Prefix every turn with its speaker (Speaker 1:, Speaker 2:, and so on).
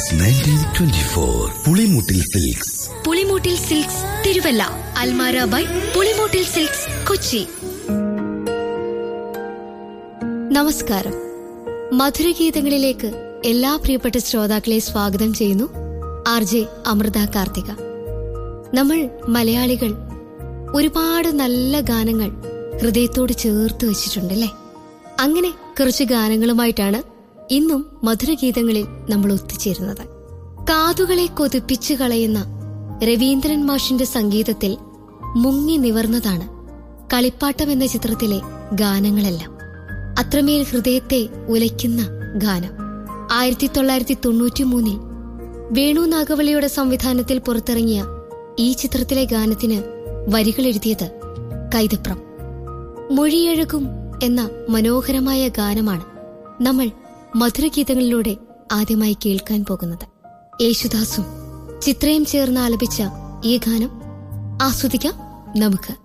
Speaker 1: since nineteen twenty four Pulimoottil silks
Speaker 2: Pulimoottil silks Thiruvalla അൽമാര by Pulimoottil silks Kochi നമസ്കാരം മധുരഗീതങ്ങളിലേക്ക് എല്ലാ പ്രിയപ്പെട്ട ശ്രോതാക്കളെ സ്വാഗതം ചെയ്യുന്നു ആർ ജെ അമൃത കാർത്തിക നമ്മൾ മലയാളികൾ ഒരുപാട് നല്ല ഗാനങ്ങൾ ഹൃദയത്തോട് ചേർത്ത് വെച്ചിട്ടുണ്ടല്ലേ അങ്ങനെ കുറച്ച് ഗാനങ്ങളുമായിട്ടാണ് ഇന്നും മധുരഗീതങ്ങളിൽ നമ്മൾ ഒത്തുചേരുന്നത് കാതുകളെ കൊതിപ്പിച്ചു കളയുന്ന രവീന്ദ്രൻ മാഷിന്റെ സംഗീതത്തിൽ മുങ്ങി നിവർന്നതാണ് കളിപ്പാട്ടം എന്ന ചിത്രത്തിലെ ഗാനങ്ങളെല്ലാം അത്രമേൽ ഹൃദയത്തെ ഉലയ്ക്കുന്ന ഗാനം ആയിരത്തി തൊള്ളായിരത്തി തൊണ്ണൂറ്റി മൂന്നിൽ വേണു നാഗവള്ളിയുടെ സംവിധാനത്തിൽ പുറത്തിറങ്ങിയ ഈ ചിത്രത്തിലെ ഗാനത്തിന് വരികൾ എഴുതിയത് കൈതപ്രം മൊഴിയഴകും എന്ന മനോഹരമായ ഗാനമാണ് നമ്മൾ മധുരഗീതങ്ങളിലൂടെ ആദ്യമായി കേൾക്കാൻ പോകുന്നത് യേശുദാസും ചിത്രയും ചേർന്ന് ആലപിച്ച ഈ ഗാനം ആസ്വദിക്കാം നമുക്ക്